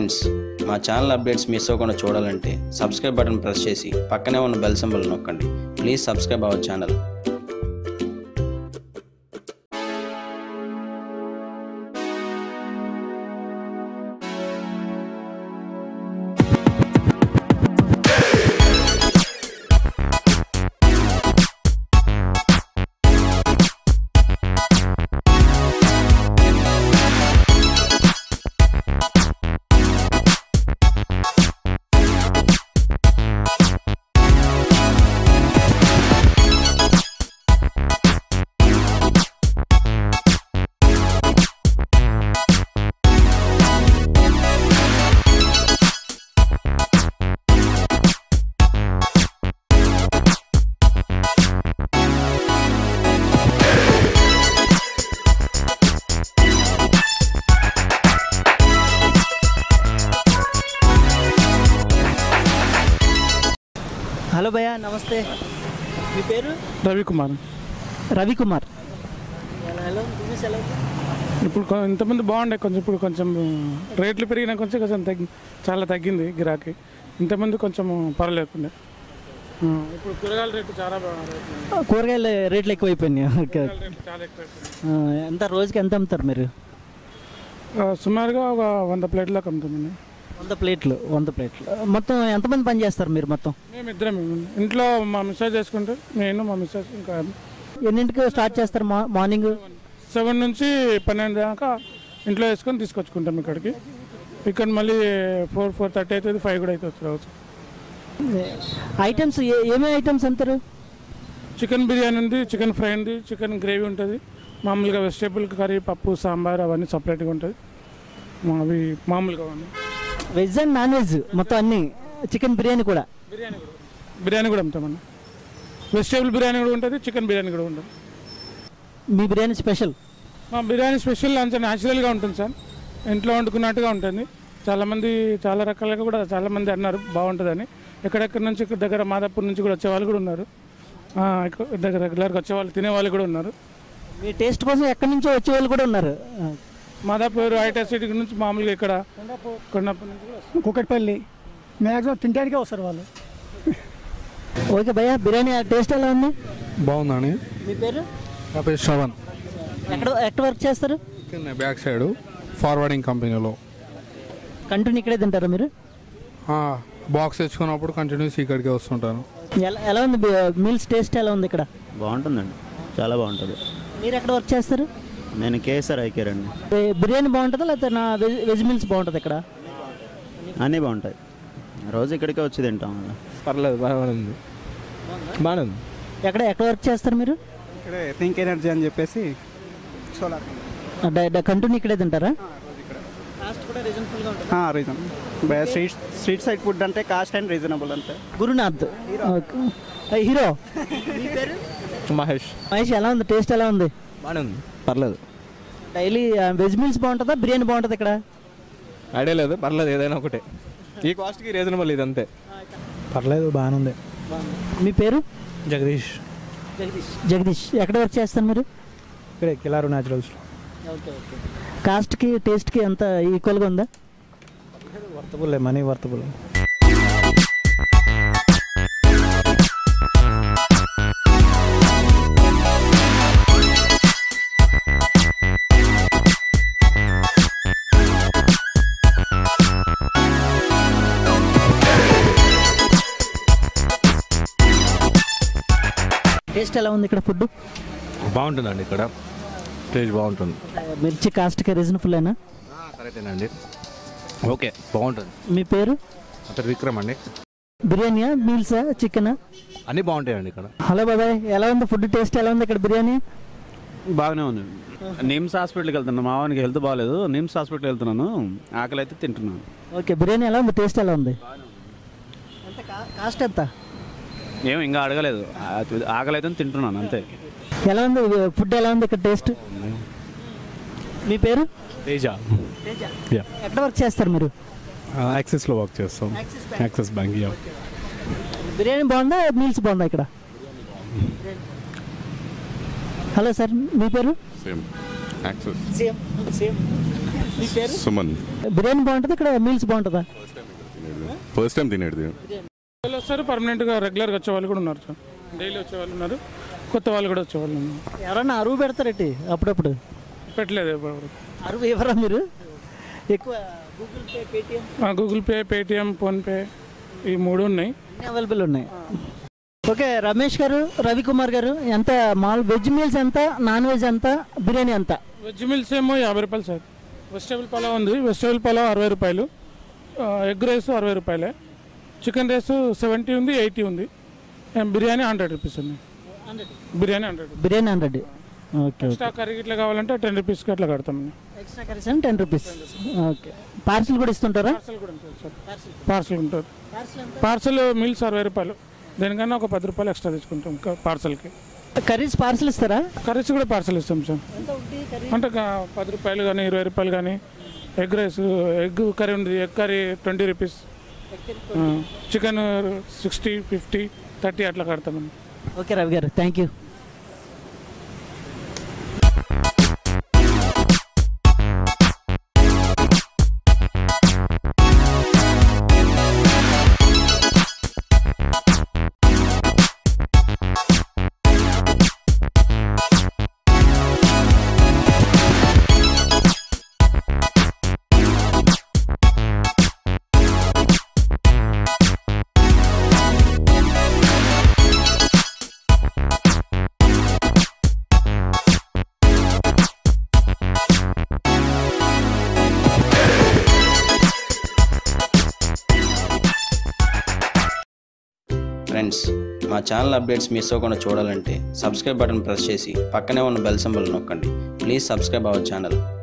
Friends మా channel updates miss అవ్వకుండా చూడాలంటే సబ్స్క్రైబ్ బటన్ ప్రెస్ చేసి పక్కనే ఉన్న బెల్ సింబల్ నొక్కండి please subscribe our channel hello భయ్య నమస్తే మీ పేరు రవికుమార్ రవికుమార్ ఎలా ఎలా ఉంది? business ఎలా ఉంది? ఇప్పుడు కొ- ఇంతకుముందు బాగుండే కొంచెం ఇప్పుడు కొంచెం రేట్లు పెరిగినా కొంచెం కొంచెం తగ్గి చాలా తగ్గింది గిరాకీ ఇంతకుముందు కొంచెం పర్లేకుండే ఆ, ఇప్పుడు కూరగాయల రేటు చాలా బాగా రేట్లు ఉన్నాయి. ఆ, కూరగాయల రేట్లు ఎక్కువైపోయినాయి ఓకే కూరగాయల రేట్లు చాలా ఎక్కువ అయిపోయింది. ఆ, ఎంత రోజుకి ఎంత అమ్ముతారు మీరు ఆ, సుమారుగా ఒక వంద ప్లేట్లకు అమ్ముతుందండి వంద ప్లేట్లు వంద ప్లేట్లు ఆ, మొత్తం ఎంతమంది పని చేస్తారు మీరు మొత్తం మేము ఇద్దరం ఇంట్లో మా మిస్సెస్ చేసుకుంటే నేను మా మిస్సెస్ ఇంకా ఎన్నింటికి స్టార్ట్ చేస్తారు మా మార్నింగ్ సెవెన్ నుంచి పన్నెండు దాకా ఇంట్లో వేసుకొని తీసుకొచ్చుకుంటాం ఇక్కడికి ఇక్కడ మళ్ళీ ఫోర్ ఫోర్ థర్టీ అవుతుంది ఫైవ్ కూడా అవుతుంది రోజు ఐటమ్స్ ఏమేమి ఐటమ్స్ అంటారు చికెన్ బిర్యానీ ఉంది చికెన్ ఫ్రై ఉంది చికెన్ గ్రేవీ ఉంటుంది మామూలుగా వెజిటేబుల్ కర్రీ పప్పు సాంబార్ అవన్నీ సపరేట్గా ఉంటుంది మా- అవి మామూలుగా ఉన్నాయి వెజ్ అండ్ నాన్ వెజ్ మొత్తం అన్ని చికెన్ బిర్యానీ కూడా బిర్యానీ కూడా బిర్యానీ కూడా అమ్ముతామన్న వెజిటేబుల్ బిర్యానీ కూడా ఉంటుంది చికెన్ బిర్యానీ కూడా ఉంటుంది మీ బిర్యానీ స్పెషల్ మా బిర్యానీ స్పెషల్ అంత న్యాచురల్గా ఉంటుంది సార్ ఇంట్లో వండుకున్నట్టుగా ఉంటుంది చాలామంది చాలా రకాలుగా కూడా చాలామంది అన్నారు బాగుంటుందని ఎక్కడెక్కడి నుంచి ఇక్కడ దగ్గర మాదాపూర్ నుంచి కూడా వచ్చే వాళ్ళు కూడా ఉన్నారు ఆ, ఇక్కడ దగ్గర రెగ్యులర్గా వచ్చే వాళ్ళు తినే వాళ్ళు కూడా ఉన్నారు మీ టేస్ట్ కోసం ఎక్కడి నుంచో వచ్చే వాళ్ళు కూడా ఉన్నారు ఆ, మాదాపూర్ ఐటీ సిటీ నుంచి మామూలుగా ఇక్కడ కొండపూర్ నుంచి కూడా వస్తారు. కుకట్పల్లి మ్యాక్సిమం తినడానికే వస్తారు వాళ్ళు ఓకే భయ్య బిర్యానీ టేస్ట్ ఎలా ఉంది బాగుందండి మీ పేరు నా పేరు శ్రవణ్ ఎక్కడ ఎక్కడ వర్క్ చేస్తారు కింద బ్యాక్ సైడ్ ఫార్వర్డింగ్ కంపెనీలో కంటిన్యూ ఇక్కడే తింటారా మీరు బాక్స్ తెచ్చుకున్నప్పుడు కంటిన్యూస్ ఇక్కడికి వస్తుంటాను ఎలా ఎలా ఉంది మీల్స్ టేస్ట్ ఎలా ఉంది ఇక్కడ బాగుంటుందండి చాలా బాగుంటుంది మీరు ఎక్కడ వర్క్ చేస్తారు నేను కేఎస్ఆర్ ఐకేర్ అండి ఏ- బిర్యానీ బాగుంటుందా లేకపోతే నా వెజ్ వెజ్ మీల్స్ బాగుంటుంది ఇక్కడ అన్నీ బాగుంటాయి రోజు ఇక్కడికే వచ్చి తింటాం పర్లేదు బాగానే ఉంది బాగానే ఉంది ఎక్కడ ఎక్కడ వర్క్ చేస్తారు మీరు ఇక్కడే థింక్ ఎనర్జీ అని చెప్పేసి సోలార్ కంటిన్యూ ఇక్కడే తింటారా reason street street side food అంటే కాస్ట్ అండ్ రీజనబుల్ అంతే గురునాథ్ ఓకే. ఏ, హీరో మహేష్ మహేష్ ఎలా ఉంది టేస్ట్ ఎలా ఉంది బాగానే ఉంది పర్లేదు డైలీ వెజ్ మీల్స్ బాగుంటుందా బిర్యానీ బాగుంటుంది ఇక్కడ ఐడియా లేదు పర్లేదు ఏదైనా ఒకటే ఈ కాస్ట్కి రీజనబుల్ ఇది అంతే పర్లేదు బాగానే ఉంది మీ పేరు జగదీష్ జగదీష్ జగదీష్ ఎక్కడ వర్క్ చేస్తారు మీరు ఇక్కడే కిలారు న్యాచురల్స్ ఓకే ఓకే కాస్ట్కి టేస్ట్కి అంత ఈక్వల్గా ఉందా వర్తబుల్ మనీ వర్తబుల్ టేస్ట్ ఎలా ఉంది ఇక్కడ ఫుడ్ బాగుంటుందండి ఇక్కడ టేస్ట్ బాగుంటుంది మిర్చి కాస్ట్కి రీజనబుల్ అయినా కరెక్టేనండి ఓకే బాగుంటుంది మీ పేరు అతను విక్రమ్ అండి బిర్యానీయా మీల్సా చికెనా అన్నీ బాగుంటాయండి ఇక్కడ హలో బాబాయ్ ఎలా ఉంది ఫుడ్ టేస్ట్ ఎలా ఉంది ఇక్కడ బిర్యానీ బాగానే ఉంది నిమ్స్ హాస్పిటల్కి వెళ్తున్నాను మా వానికి హెల్త్ బాగాలేదు నిమ్స్ హాస్పిటల్ వెళ్తున్నాను ఆకలి అయితే తింటున్నాను ఓకే బిర్యానీ ఎలా ఉంది టేస్ట్ ఎలా ఉంది ఎంత కా- కాస్ట్ ఎంత ఏం ఇంకా అడగలేదు ఆ- ఆకలి అయితే తింటున్నాను అంతే ఎలా ఉంది ఫుడ్ ఎలా ఉంది ఇక్కడ టేస్ట్ మీ పేరు తేజ యా ఎక్కడ వర్క్ చేస్తారు మీరు యాక్సెస్లో వర్క్ చేస్తాం యాక్సెస్ బ్యాంక్ యా బిర్యానీ బాగుందా మీల్స్ బాగుందా ఇక్కడ హలో సార్ మీ పేరు సేమ్ యాక్సెస్ సేమ్ సేమ్ మీ పేరు సుమన్ బిర్యానీ బాగుంటుంది ఇక్కడ మీల్స్ బాగుంటుందా ఫస్ట్ టైం తినేది వాళ్ళు వస్తారు పర్మనెంట్గా రెగ్యులర్గా వచ్చే వాళ్ళు కూడా ఉన్నారు సార్ డైలీ వచ్చే వాళ్ళు ఉన్నారు కొత్త వాళ్ళు కూడా వచ్చే వాళ్ళు ఉన్నారు ఎవరన్నా అరువు పెడతారేంటి అప్పుడప్పుడు పెట్టలేదు ఎప్పుడు అరువు ఇవ్వరా మీరు ఎక్కువ Google Pay Paytm Google Pay పేటిఎం ఫోన్పే ఈ మూడు ఉన్నాయి అన్నీ అవైలబుల్ ఉన్నాయి ఓకే రమేష్ గారు రవికుమార్ గారు ఎంత మాల్ వెజ్ మీల్స్ ఎంత నాన్ వెజ్ ఎంత బిర్యానీ ఎంత వెజ్ మిల్స్ ఏమో యాభై రూపాయలు సార్ వెజిటేబుల్ పలావ్ ఉంది వెజిటేబుల్ పలావ్ అరవై రూపాయలు ఆ, ఎగ్ రైస్ అరవై రూపాయలే చికెన్ రైస్ సెవెంటీ ఉంది ఎయిటీ ఉంది ఏం బిర్యానీ హండ్రెడ్ రూపీస్ ఉంది biryani hundred biryani hundred okay extra curry ఇట్లా కావాలంటే టెన్ రూపీస్కి అట్లా కడతాం ఎక్స్ట్రా కర్రీస్ అని టెన్ రూపీస్ ఓకే పార్సిల్ కూడా ఇస్తుంటారా పార్సల్ కూడా ఉంటుంది సార్ పార్సల్ ఉంటుంది పార్సల్ మీల్స్ అరవై రూపాయలు దేనికన్నా ఒక పది రూపాయలు ఎక్స్ట్రా తీసుకుంటాం ఇంకా పార్సల్కి కర్రీస్ పార్సిల్ ఇస్తారా కర్రీస్ కూడా పార్సల్ ఇస్తాం సార్ అంటే ఒక పది రూపాయలు కానీ ఇరవై రూపాయలు కానీ ఎగ్ రైస్ ఎగ్ కర్రీ ఉంది egg curry twenty rupees chicken sixty fifty thirty అట్లా కడతామండి ఓకే రవి గారు థ్యాంక్ యూ ఫ్రెండ్స్ మా ఛానల్ అప్డేట్స్ మిస్ అవ్వకుండా చూడాలంటే సబ్స్క్రైబ్ బటన్ ప్రెస్ చేసి పక్కనే ఉన్న బెల్ సింబల్ నొక్కండి ప్లీజ్ సబ్స్క్రైబ్ అవర్ ఛానల్